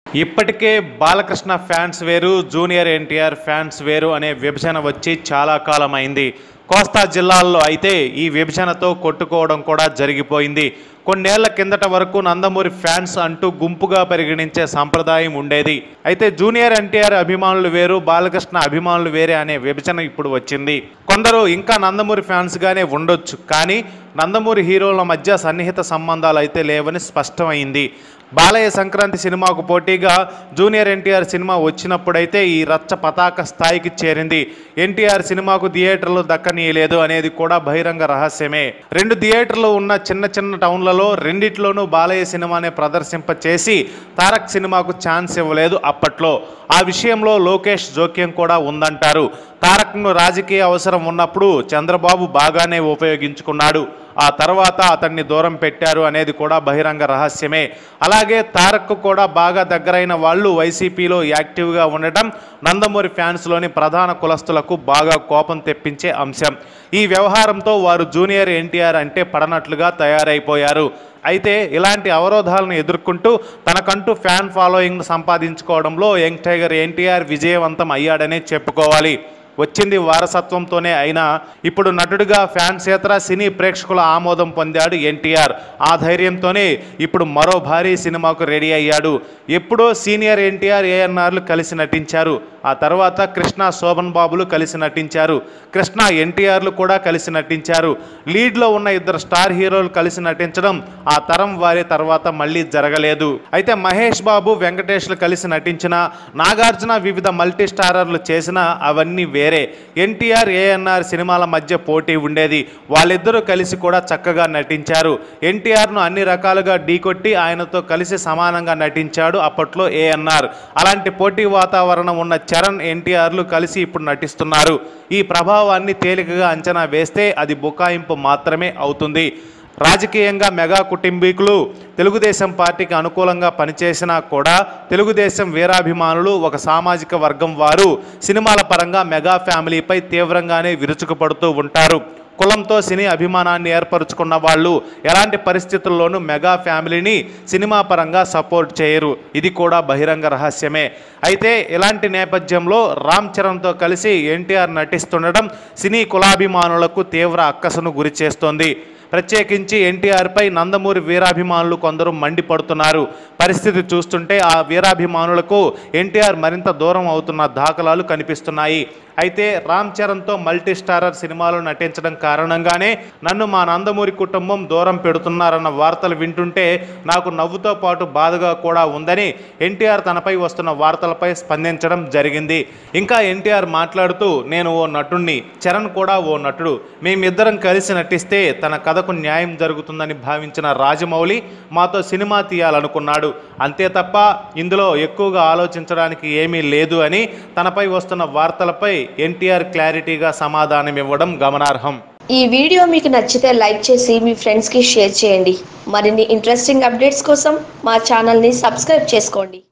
ఇప్పటికే బాలకృష్ణ ఫ్యాన్స్ వేరు junior NTR fans వేరు అనే విభజన వచ్చి చాలా కాలం అయింది కోస్తా జిల్లాల్లో అయితే ఈ విభజనతో కొట్టుకోవడం కూడా జరిగిపోయింది కొన్నేళ్ల కిందట వరకు నందమూరి ఫ్యాన్స్ అంటూ గుంపుగా పరిగణించే సంప్రదాయం ఉండేది అయితే జూనియర్ ఎన్టీఆర్ అభిమానులు వేరు బాలకృష్ణ అభిమానులు వేరే అనే విభజన ఇప్పుడు వచ్చింది కొందరు ఇంకా నందమూరి ఫ్యాన్స్గానే ఉండొచ్చు కానీ నందమూరి హీరోల మధ్య సన్నిహిత సంబంధాలు అయితే లేవని స్పష్టమైంది బాలయ్య సంక్రాంతి సినిమాకు పోటీగా జూనియర్ ఎన్టీఆర్ సినిమా వచ్చినప్పుడైతే ఈ రచ్చ పతాక స్థాయికి చేరింది ఎన్టీఆర్ సినిమాకు థియేటర్లు దక్కనీయలేదు అనేది కూడా బహిరంగ రహస్యమే రెండు థియేటర్లు ఉన్న చిన్న చిన్న టౌన్లలో రెండిట్లోనూ బాలయ్య సినిమానే ప్రదర్శింప చేసి తారక్ సినిమాకు ఛాన్స్ ఇవ్వలేదు అప్పట్లో ఆ విషయంలో లోకేష్ జోక్యం కూడా ఉందంటారు తారక్ను రాజకీయ అవసరం ఉన్నప్పుడు చంద్రబాబు బాగానే ఉపయోగించుకున్నాడు ఆ తర్వాత అతన్ని దూరం పెట్టారు అనేది కూడా బహిరంగ రహస్యమే అలాగే తారక్కు కూడా బాగా దగ్గరైన వాళ్ళు వైసీపీలో యాక్టివ్గా ఉండటం నందమూరి ఫ్యాన్స్లోని ప్రధాన కులస్తులకు బాగా కోపం తెప్పించే అంశం ఈ వ్యవహారంతో వారు జూనియర్ ఎన్టీఆర్ అంటే పడనట్లుగా తయారైపోయారు అయితే ఇలాంటి అవరోధాలను ఎదుర్కొంటూ తనకంటూ ఫ్యాన్ ఫాలోయింగ్ సంపాదించుకోవడంలో యంగ్ టైగర్ ఎన్టీఆర్ విజయవంతం అయ్యాడనే చెప్పుకోవాలి వచ్చింది వారసత్వంతోనే అయినా ఇప్పుడు నటుడిగా ఫ్యాన్సేతర సినీ ప్రేక్షకుల ఆమోదం పొందాడు ఎన్టీఆర్ ఆ ధైర్యంతోనే ఇప్పుడు మరో భారీ సినిమాకు రెడీ అయ్యాడు ఎప్పుడో సీనియర్ ఎన్టీఆర్ ఏఎన్ఆర్లు కలిసి నటించారు ఆ తర్వాత కృష్ణ శోభన్ బాబులు కలిసి నటించారు కృష్ణ ఎన్టీఆర్లు కూడా కలిసి నటించారు లీడ్లో ఉన్న ఇద్దరు స్టార్ హీరోలు కలిసి నటించడం ఆ తరం వారి తర్వాత మళ్ళీ జరగలేదు అయితే మహేష్ బాబు వెంకటేష్లు కలిసి నటించిన నాగార్జున వివిధ మల్టీ స్టారర్లు చేసిన అవన్నీ వేరే ఎన్టీఆర్ ఏఎన్ఆర్ సినిమాల మధ్య పోటీ ఉండేది వాళ్ళిద్దరూ కలిసి కూడా చక్కగా నటించారు ఎన్టీఆర్ను అన్ని రకాలుగా ఢీకొట్టి ఆయనతో కలిసి సమానంగా నటించాడు అప్పట్లో ఏఎన్ఆర్ అలాంటి పోటీ వాతావరణం ఉన్న చరణ్ ఎన్టీఆర్లు కలిసి ఇప్పుడు నటిస్తున్నారు ఈ ప్రభావాన్ని తేలికగా అంచనా వేస్తే అది బుకాయింపు మాత్రమే అవుతుంది రాజకీయంగా మెగా కుటుంబీకులు తెలుగుదేశం పార్టీకి అనుకూలంగా పనిచేసినా కూడా తెలుగుదేశం వీరాభిమానులు ఒక సామాజిక వర్గం వారు సినిమాల పరంగా మెగా ఫ్యామిలీపై తీవ్రంగానే విరుచుకుపడుతూ ఉంటారు కులంతో సినీ అభిమానాన్ని ఏర్పరచుకున్న వాళ్ళు ఎలాంటి పరిస్థితుల్లోనూ మెగా ఫ్యామిలీని సినిమా పరంగా సపోర్ట్ చేయరు ఇది కూడా బహిరంగ రహస్యమే అయితే ఇలాంటి నేపథ్యంలో రామ్ చరణ్తో కలిసి ఎన్టీఆర్ నటిస్తుండడం సినీ కులాభిమానులకు తీవ్ర అక్కసును గురి చేస్తోంది ప్రత్యేకించి ఎన్టీఆర్పై నందమూరి వీరాభిమానులు కొందరు మండిపడుతున్నారు పరిస్థితి చూస్తుంటే ఆ వీరాభిమానులకు ఎన్టీఆర్ మరింత దూరం అవుతున్న దాఖలాలు కనిపిస్తున్నాయి అయితే రామ్ చరణ్తో మల్టీ స్టారర్ సినిమాలు నటించడం కారణంగానే నన్ను మా నందమూరి కుటుంబం దూరం పెడుతున్నారన్న వార్తలు వింటుంటే నాకు నవ్వుతో పాటు బాధగా కూడా ఉందని ఎన్టీఆర్ తనపై వస్తున్న వార్తలపై స్పందించడం జరిగింది ఇంకా ఎన్టీఆర్ మాట్లాడుతూ నేను ఓ నటుణ్ణి చరణ్ కూడా ఓ నటుడు మేమిద్దరం కలిసి నటిస్తే తన కథకు న్యాయం జరుగుతుందని భావించిన రాజమౌళి మాతో సినిమా తీయాలనుకున్నాడు అంతే తప్ప ఇందులో ఎక్కువగా ఆలోచించడానికి ఏమీ లేదు అని తనపై వస్తున్న వార్తలపై ఎన్టీఆర్ క్లారిటీగా సమాధానం ఇవ్వడం గమనార్హం ఈ వీడియో మీకు నచ్చితే లైక్ చేసి మీ ఫ్రెండ్స్కి షేర్ చేయండి మరిన్ని ఇంట్రెస్టింగ్ అప్డేట్స్ కోసం మా ఛానల్ని సబ్స్క్రైబ్ చేసుకోండి